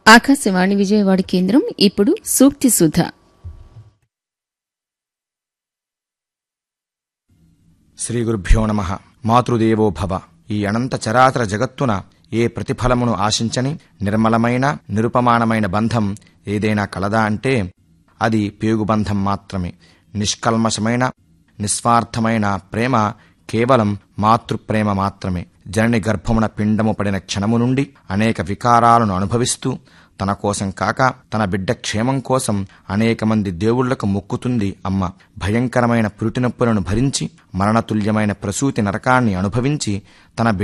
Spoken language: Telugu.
ఆకాశవాణి విజయవాడ కేంద్రం ఇప్పుడు సూక్తి సుధ శ్రీ గురుభ్యో నమ మాతృదేవో భవ ఈ అనంత చరాచర జగత్తున ఏ ప్రతిఫలమును ఆశించని నిర్మలమైన నిరుపమానమైన బంధం ఏదైనా కలదా అంటే అది పేగుబంధం మాత్రమే నిష్కల్మషమైన నిస్వార్థమైన ప్రేమ కేవలం మాతృప్రేమ మాత్రమే జనని గర్భమున పిండము పడిన క్షణము నుండి అనేక వికారాలను అనుభవిస్తూ తన కోసం కాక తన బిడ్డ క్షేమం కోసం అనేక మంది దేవుళ్లకు మొక్కుతుంది అమ్మ భయంకరమైన పురిటినొప్పులను భరించి మరణతుల్యమైన ప్రసూతి నరకాన్ని అనుభవించి తన